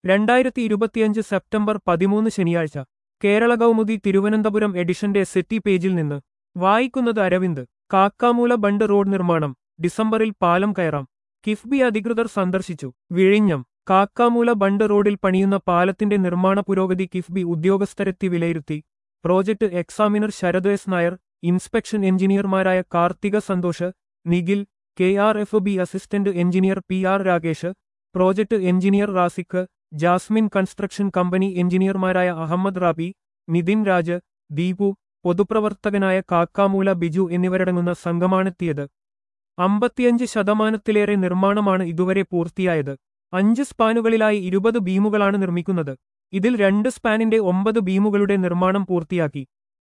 രണ്ടായിരത്തി ഇരുപത്തിയഞ്ച് സെപ്റ്റംബർ പതിമൂന്ന് ശനിയാഴ്ച കേരള കൗമുദി തിരുവനന്തപുരം എഡിഷന്റെ സെറ്റി പേജിൽ നിന്ന് വായിക്കുന്നത് അരവിന്ദ് കാക്കാമൂല ബണ്ട് റോഡ് നിർമ്മാണം ഡിസംബറിൽ പാലം കയറാം കിഫ്ബി അധികൃതർ സന്ദർശിച്ചു വിഴിഞ്ഞം കാക്കാമൂല ബണ്ട് റോഡിൽ പണിയുന്ന പാലത്തിന്റെ നിർമ്മാണ പുരോഗതി കിഫ്ബി ഉദ്യോഗസ്ഥരെത്തി വിലയിരുത്തി project examiner Sarath S Nair inspection എഞ്ചിനീയർമാരായ Karthika Santhosh Nikhil K R F B assistant engineer P R Rakesh project engineer Razik Jasmine construction company എഞ്ചിനീയർമാരായ അഹമ്മദ് റാബി നിതിൻ രാജ് ദീപു പൊതുപ്രവർത്തകനായ കാക്കാമൂല ബിജു എന്നിവരടങ്ങുന്ന സംഘമാണെത്തിയത് അമ്പത്തിയഞ്ച് ശതമാനത്തിലേറെ നിർമ്മാണമാണ് ഇതുവരെ പൂർത്തിയായത് അഞ്ച് സ്പാനുകളിലായി ഇരുപത് ബീമുകളാണ് നിർമ്മിക്കുന്നത് ഇതിൽ രണ്ട് സ്പാനിന്റെ ഒമ്പത് ബീമുകളുടെ നിർമ്മാണം പൂർത്തിയാക്കി